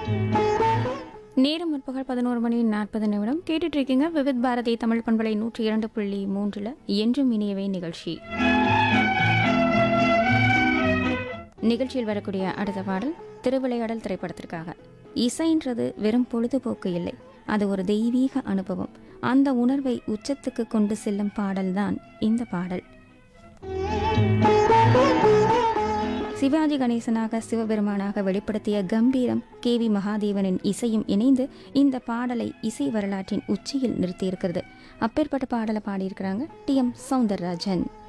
நேரம் முற்பகல் பதினோரு மணி நாற்பது நிமிடம் கேட்டுட்டு இருக்கீங்க விவித் பாரதி தமிழ் பண்பலை நூற்றி இரண்டு புள்ளி மூன்றுல என்றும் இனியவை நிகழ்ச்சி நிகழ்ச்சியில் வரக்கூடிய அடுத்த பாடல் திருவிளையாடல் திரைப்படத்திற்காக இசைன்றது வெறும் பொழுதுபோக்கு இல்லை அது ஒரு தெய்வீக அனுபவம் அந்த உணர்வை உச்சத்துக்கு கொண்டு செல்லும் பாடல்தான் இந்த பாடல் சிவாஜி கணேசனாக சிவபெருமானாக வெளிப்படுத்திய கம்பீரம் கே வி மகாதேவனின் இசையும் இணைந்து இந்த பாடலை இசை வரலாற்றின் உச்சியில் நிறுத்தியிருக்கிறது அப்பேற்பட்ட பாடலை பாடியிருக்கிறாங்க டி எம் சவுந்தரராஜன்